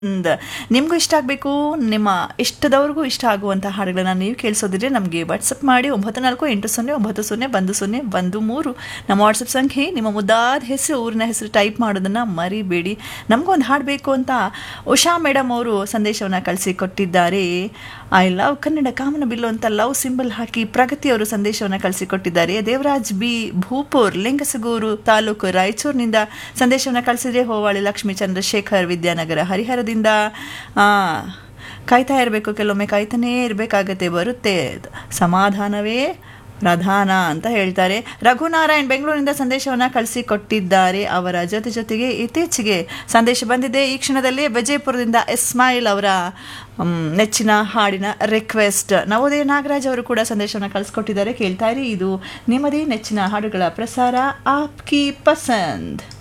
ಒಂದು ನಿಮಗೂ ಇಷ್ಟ ಆಗಬೇಕು ನಿಮ್ಮ ಇಷ್ಟದವ್ರಿಗೂ ಇಷ್ಟ ಆಗುವಂಥ ಹಾಡುಗಳನ್ನ ನೀವು ಕೇಳಿಸೋದಿದ್ರೆ ನಮಗೆ ವಾಟ್ಸಪ್ ಮಾಡಿ ಒಂಬತ್ತು ನಾಲ್ಕು ಎಂಟು ಸೊನ್ನೆ ಒಂಬತ್ತು ಸೊನ್ನೆ ಒಂದು ಸೊನ್ನೆ ಒಂದು ಮೂರು ನಮ್ಮ ವಾಟ್ಸಪ್ ಸಂಖ್ಯೆ ನಿಮ್ಮ ಮುದ್ದಾದ ಹೆಸರು ಊರಿನ ಹೆಸರು ಟೈಪ್ ಮಾಡೋದನ್ನು ಮರಿಬೇಡಿ ನಮಗೊಂದು ಹಾಡು ಬೇಕು ಅಂತ ಉಷಾ ಮೇಡಮ್ ಅವರು ಸಂದೇಶವನ್ನು ಕಳಿಸಿ ಕೊಟ್ಟಿದ್ದಾರೆ ಐ ಲವ್ ಕನ್ನಡ ಕಾಮನ ಬಿಲ್ಲು ಅಂತ ಲವ್ ಸಿಂಬಲ್ ಹಾಕಿ ಪ್ರಗತಿ ಅವರು ಸಂದೇಶವನ್ನು ಕಳಿಸಿಕೊಟ್ಟಿದ್ದಾರೆ ದೇವರಾಜ್ ಬಿ ಭೂಪೂರ್ ಲಿಂಗಸಗೂರು ತಾಲೂಕು ರಾಯಚೂರಿನಿಂದ ಸಂದೇಶವನ್ನು ಕಳಿಸಿದ್ರೆ ಹೋವಾಳಿ ಲಕ್ಷ್ಮೀ ಚಂದ್ರಶೇಖರ್ ವಿದ್ಯಾನಗರ ಹರಿಹರದಿಂದ ಆ, ಕಾಯ್ತಾ ಇರಬೇಕು ಕೆಲವೊಮ್ಮೆ ಕಾಯ್ತಾನೇ ಇರಬೇಕಾಗತ್ತೆ ಬರುತ್ತೆ ಸಮಾಧಾನವೇ ಪ್ರಧಾನ ಅಂತ ಹೇಳ್ತಾರೆ ರಘುನಾರಾಯಣ್ ಬೆಂಗಳೂರಿನಿಂದ ಸಂದೇಶವನ್ನು ಕಳಿಸಿಕೊಟ್ಟಿದ್ದಾರೆ ಅವರ ಜೊತೆ ಜೊತೆಗೆ ಇತ್ತೀಚೆಗೆ ಸಂದೇಶ ಬಂದಿದೆ ಈ ಕ್ಷಣದಲ್ಲಿ ವಿಜಯಪುರದಿಂದ ಇಸ್ಮಾಯಿಲ್ ಅವರ ಮ್, ನೆಚ್ಚಿನ ಹಾಡಿನ ರಿಕ್ವೆಸ್ಟ್ ನವೋದಯ ನಾಗರಾಜ್ ಅವರು ಕೂಡ ಸಂದೇಶವನ್ನು ಕಳಿಸ್ಕೊಟ್ಟಿದ್ದಾರೆ ಕೇಳ್ತಾ ಇರಿ ಇದು ನಿಮ್ಮದೇ ನೆಚ್ಚಿನ ಹಾಡುಗಳ ಪ್ರಸಾರ ಆಪ್ಕಿ ಪಸಂದ್